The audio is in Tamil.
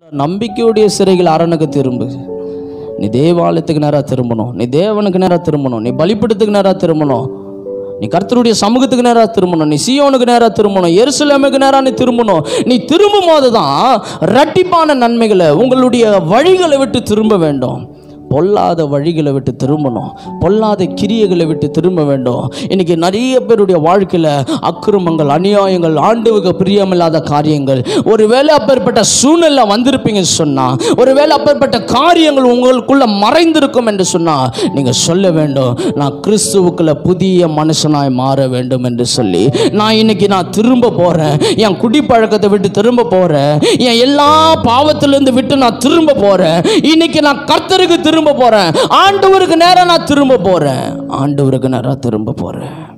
நம்பிக்கையுடைய சிறைகள் அரணுக்கு திரும்பு நீ தேவாலயத்துக்கு நேராக திரும்பணும் நீ தேவனுக்கு நேராக திரும்பணும் நீ பலிப்பிடத்துக்கு நேராக திரும்பணும் நீ கர்த்தருடைய சமூகத்துக்கு நேராக திரும்பணும் நீ சியோனுக்கு நேராக திரும்பணும் எருசலேமுக்கு நேராக நீ திரும்பணும் நீ திரும்பும் போது தான் ரட்டிப்பான நன்மைகளை உங்களுடைய வழிகளை விட்டு திரும்ப வேண்டும் பொல்லாத வழிகளை விட்டு திரும்பணும் பொல்லாத கிரியைகளை விட்டு திரும்ப வேண்டும் இன்னைக்கு நிறைய பேருடைய வாழ்க்கையில் அக்கிரமங்கள் அநியாயங்கள் ஆண்டுவுக்கு பிரியமில்லாத காரியங்கள் ஒருவேளை அப்பேற்பட்ட சூழ்நிலை வந்திருப்பீங்கன்னு சொன்னா ஒருவேளை அப்பேற்பட்ட காரியங்கள் உங்களுக்குள்ள மறைந்திருக்கும் என்று சொன்னா நீங்க சொல்ல வேண்டும் நான் கிறிஸ்துவுக்குள்ள புதிய மனுஷனாய் மாற வேண்டும் என்று சொல்லி நான் இன்னைக்கு நான் திரும்ப போறேன் என் குடிப்பழக்கத்தை விட்டு திரும்ப போறேன் என் எல்லா பாவத்திலிருந்து விட்டு நான் திரும்ப போறேன் இன்னைக்கு நான் கர்த்தருக்கு திரும்ப போறேன் ஆண்டவருக்கு நேரா நான் திரும்ப போறேன் ஆண்டவருக்கு நேரா திரும்ப போறேன்